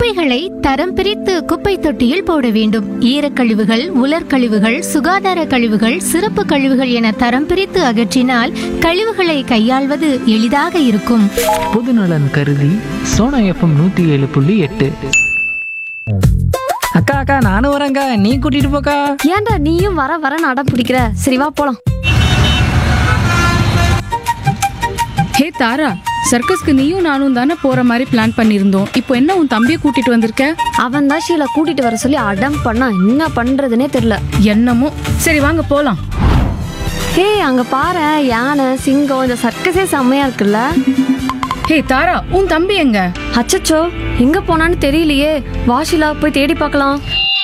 குப்பைகளை தரம் பிரித்து குப்பை தொட்டியில் போட வேண்டும் ஈரக்கழிவுகள் உலர்கழிவுகள் சுகாதார கழிவுகள் சிறப்பு கழிவுகள் என தரம் பிரித்து அகற்றினால் கழிவுகளை கையாள்வது எளிதாக இருக்கும் பொதுநலன் கருதி சோனா எஃப்எம் நூற்றி ஏழு புள்ளி எட்டு அக்கா அக்கா நானும் வரேன்க்கா நீ கூட்டிட்டு போக்கா ஏன்டா நீயும் வர வர அடம் பிடிக்கிற சரி வா போலாம் ஹே தாரா சர்க்கஸ்க்கு நீயும் நானும் தானே போற மாதிரி பிளான் பண்ணியிருந்தோம் இப்போ என்ன உன் தம்பியை கூட்டிட்டு வந்திருக்க அவன் தான் ஷீலா கூட்டிட்டு வர சொல்லி அடம் பண்ணா என்ன பண்றதுனே தெரியல என்னமோ சரி வாங்க போலாம் ஹே அங்க பாரு யானை சிங்கம் இந்த சர்க்கஸே செம்மையா இருக்குல்ல ஹே தாரா உன் தம்பி எங்க அச்சச்சோ எங்க போனான்னு தெரியலையே வா ஷீலா போய் தேடி பார்க்கலாம்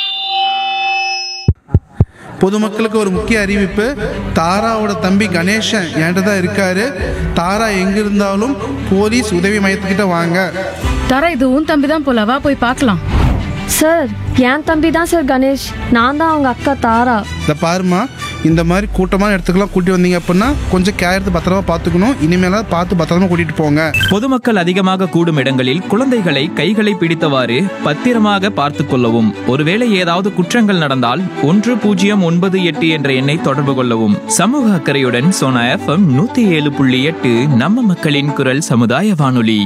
பொதுமக்களுக்கு ஒரு முக்கிய அறிவிப்பு தாராவோட தம்பி கணேசன் என்கிட்ட தான் இருக்காரு தாரா எங்க இருந்தாலும் போலீஸ் உதவி மையத்துக்கிட்ட வாங்க தாரா இது உன் தம்பி தான் போல வா போய் பார்க்கலாம் சார் என் தம்பி தான் சார் கணேஷ் நான் தான் அவங்க அக்கா தாரா இதை பாருமா இந்த மாதிரி கூட்டமான இடத்துக்குலாம் கூட்டி வந்தீங்க அப்படின்னா கொஞ்சம் கேர் எடுத்து பத்திரமா பார்த்துக்கணும் இனிமேலாவது பார்த்து பத்திரமா கூட்டிட்டு போங்க பொதுமக்கள் அதிகமாக கூடும் இடங்களில் குழந்தைகளை கைகளை பிடித்தவாறு பத்திரமாக பார்த்து கொள்ளவும் ஒருவேளை ஏதாவது குற்றங்கள் நடந்தால் ஒன்று பூஜ்ஜியம் ஒன்பது எட்டு என்ற எண்ணை தொடர்பு கொள்ளவும் சமூக அக்கறையுடன் சோனா எஃப்எம் நூத்தி ஏழு புள்ளி எட்டு நம்ம மக்களின் குரல் சமுதாய வானொலி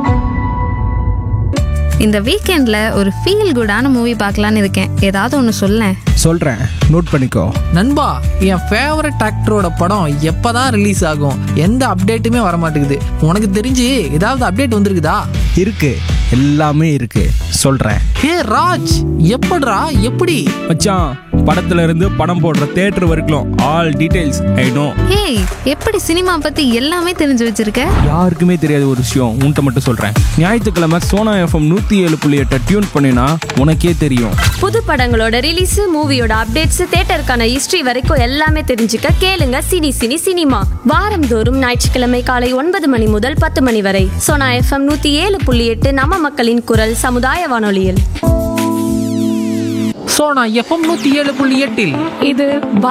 இந்த வீக்கெண்ட்ல ஒரு ஃபீல் குடான மூவி பார்க்கலான்னு இருக்கேன் ஏதாவது ஒன்று சொல்லேன் சொல்கிறேன் நோட் பண்ணிக்கோ நண்பா என் ஃபேவரட் ஆக்டரோட படம் எப்பதான் ரிலீஸ் ஆகும் எந்த அப்டேட்டுமே வர மாட்டேங்குது உனக்கு தெரிஞ்சு ஏதாவது அப்டேட் வந்திருக்குதா இருக்கு எல்லாமே இருக்கு சொல்கிறேன் ஹே ராஜ் எப்படிடா எப்படி மச்சான் படத்துல இருந்து படம் போடுற தேட்டர் வரைக்கும் ஆல் டீடைல்ஸ் ஐ நோ ஏய் எப்படி சினிமா பத்தி எல்லாமே தெரிஞ்சு வச்சிருக்க யாருக்குமே தெரியாத ஒரு விஷயம் உன்கிட்ட மட்டும் சொல்றேன் ஞாயிற்றுக்கிழமை சோனா எஃப்எம் நூத்தி ஏழு புள்ளி எட்டை டியூன் பண்ணினா உனக்கே தெரியும் புது படங்களோட ரிலீஸ் மூவியோட அப்டேட்ஸ் தேட்டருக்கான ஹிஸ்டரி வரைக்கும் எல்லாமே தெரிஞ்சுக்க கேளுங்க சினி சினி சினிமா வாரந்தோறும் ஞாயிற்றுக்கிழமை காலை ஒன்பது மணி முதல் பத்து மணி வரை சோனா எஃப்எம் நூத்தி ஏழு புள்ளி எட்டு நம்ம மக்களின் குரல் சமுதாய வானொலியில் சோனா எஃப்எம் நூத்தி ஏழு புள்ளி எட்டில் இது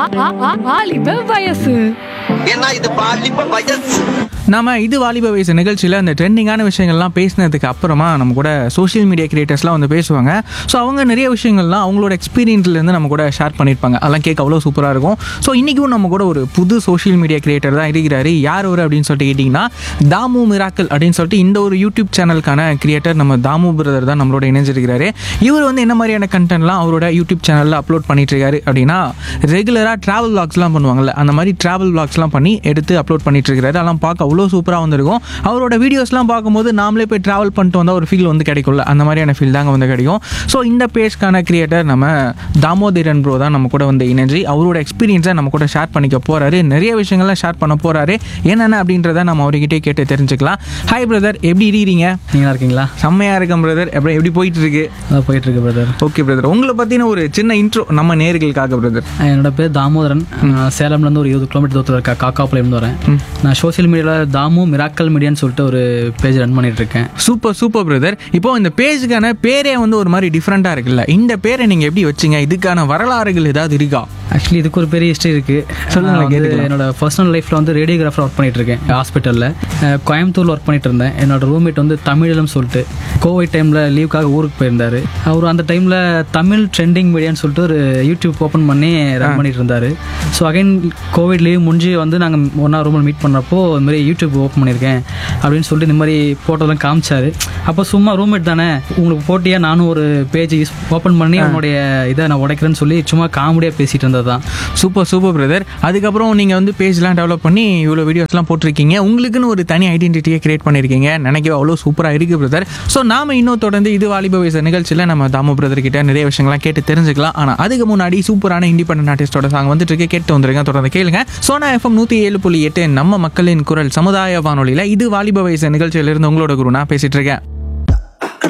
வாலிப வயசு ஏன்னா இது பாலிப்ப வயசு நாம இது வாலிப வயசு நிகழ்ச்சியில் அந்த ட்ரெண்டிங்கான விஷயங்கள்லாம் பேசினதுக்கு அப்புறமா நம்ம கூட சோஷியல் மீடியா கிரியேட்டர்ஸ்லாம் வந்து பேசுவாங்க ஸோ அவங்க நிறைய விஷயங்கள்லாம் அவங்களோட எக்ஸ்பீரியன்ஸ்லேருந்து நம்ம கூட ஷேர் பண்ணியிருப்பாங்க அதெல்லாம் கேட்க அவ்வளோ சூப்பராக இருக்கும் ஸோ இன்றைக்கும் நம்ம கூட ஒரு புது சோஷியல் மீடியா கிரியேட்டர் தான் இருக்கிறாரு யார் அவர் அப்படின்னு சொல்லிட்டு கேட்டிங்கன்னா தாமு மிராக்கல் அப்படின்னு சொல்லிட்டு இந்த ஒரு யூடியூப் சேனலுக்கான கிரியேட்டர் நம்ம தாமு பிரதர் தான் நம்மளோட இணைஞ்சிருக்கிறாரு இவர் வந்து என்ன மாதிரியான கண்டென்ட்லாம் அவரோட யூடியூப் சேனலில் அப்லோட் பண்ணிட்டு இருக்காரு அப்படின்னா ரெகுலராக ட்ராவல் vlogsலாம் பண்ணுவாங்கல்ல அந்த மாதிரி ட்ராவல் vlogsலாம் பண்ணி எடுத்து அப்லோட் பண்ணிட்டு இருக்காரு அதெல்லாம் பார்க்க அவ்வளோ சூப்பராக வந்திருக்கும் அவரோட வீடியோஸ்லாம் பார்க்கும்போது நாமளே போய் ட்ராவல் பண்ணிட்டு வந்தால் ஒரு ஃபீல் வந்து கிடைக்கும்ல அந்த மாதிரியான ஃபீல் தாங்க வந்து கிடைக்கும் ஸோ இந்த பேஜ்க்கான கிரியேட்டர் நம்ம தாமோதரன் ப்ரோ தான் நம்ம கூட வந்து இணைஞ்சு அவரோட எக்ஸ்பீரியன்ஸை நம்ம கூட ஷேர் பண்ணிக்க போறாரு நிறைய விஷயங்கள்லாம் ஷேர் பண்ண போறாரு என்னென்ன அப்படின்றத நம்ம அவர்கிட்டே கேட்டு தெரிஞ்சுக்கலாம் ஹாய் பிரதர் எப்படி இருக்கீங்க நீங்களா இருக்கீங்களா செம்மையா இருக்கேன் பிரதர் எப்படி எப்படி போயிட்டு இருக்கு அதான் போயிட்டு இருக்கு பிரதர் ஓகே பிரதர் உங்களை பற்றின ஒரு சின்ன இன்ட்ரோ நம்ம நேர்களுக்காக பிரதர் என்னோட பேர் தாமோதரன் நான் சேலம்லேருந்து ஒரு இருபது கிலோமீட்டர் தூரத்தில் இருக்க காக்காப்புலேருந்து வரேன் நான் சோஷியல் மீடியாவில் தாமு மிராக்கல் மீடியான்னு சொல்லிட்டு ஒரு பேஜ் ரன் பண்ணிட்டு இருக்கேன் சூப்பர் சூப்பர் பிரதர் இப்போ இந்த பேஜுக்கான பேரே வந்து ஒரு மாதிரி டிஃப்ரெண்ட்டாக இருக்குல்ல இந்த பேரை நீங்கள் எப்படி வச்சீங்க இதுக்கான வரலாறுகள் ஏதாவது இருக்கா ஆக்சுவலி இதுக்கு ஒரு பெரிய ஹிஸ்ட்ரி இருக்கு சொல்லுங்க, நான் வந்து கேட்டுக்கலாம். என்னோட பர்சனல் லைஃப்ல வந்து ரேடியோகிராஃபர் ஒர்க் பண்ணிட்டு இருக்கேன் ஹாஸ்பிட்டலில் கோயம்புத்தூர்ல ஒர்க் பண்ணிட்டு இருந்தேன் என்னோட ரூம்மேட் வந்து தமிழிலும் சொல்லிட்டு கோவிட் டைம்ல லீவுக்காக ஊருக்கு போயிருந்தாரு அவர் அந்த டைம்ல தமிழ் ட்ரெண்டிங் மீடியான்னு சொல்லிட்டு ஒரு யூடியூப் ஓப்பன் பண்ணி ரன் பண்ணிட்டு இருந்தாரு ஸோ அகைன் கோவிட் லீவ் முடிஞ்சு வந்து நாங்கள் ஒன்றா ரூமில் மீட் பண்ணுறப்போ இந்த மாதிரி யூடியூப் ஓப்பன் பண்ணியிருக்கேன் அப்படின்னு சொல்லிட்டு இந்த மாதிரி போட்டோலாம் காமிச்சாரு அப்போ சும்மா ரூம்மேட் தானே உங்களுக்கு போட்டியாக நானும் ஒரு பேஜ் ஓப்பன் பண்ணி அவனுடைய இதை நான் உடைக்கிறேன்னு சொல்லி சும்மா காமெடியாக பேசிட்டு இருந்தது தான் சூப்பர் சூப்பர் பிரதர் அதுக்கப்புறம் நீங்கள் வந்து பேஜ்லாம் டெவலப் பண்ணி இவ்வளோ வீடியோஸ்லாம் போட்டிருக்கீங்க உங்களுக்குன்னு ஒரு தனி ஐடென்டிட்டியை கிரியேட் பண்ணியிருக்கீங்க நினைக்கவே அவ்வளோ சூப்பராக இருக்குது பிரதர் ஸோ நாம இன்னும் தொடர்ந்து இது வாலிப வயசு நிகழ்ச்சியில் நம்ம தாமு பிரதர் கிட்ட நிறைய விஷயங்கள்லாம் கேட்டு தெரிஞ்சுக்கலாம் ஆனால் அதுக்கு முன்னாடி சூப்பரான இண்டிபெண்டன்ட் ஆர்டிஸ்டோட சாங் வந்துட்டு இருக்கு கேட்டு வந்துருங்க தொடர்ந்து கேளுங்க சோனா எஃப்எம் நூற்றி ஏழு புள்ளி எட்டு நம்ம மக்களின் குரல் சமுதாய வானொலியில் இது வாலிப வயசு நிகழ்ச்சியிலிருந்து உங்களோட குரு நான் பேசிட்டு இருக்கேன்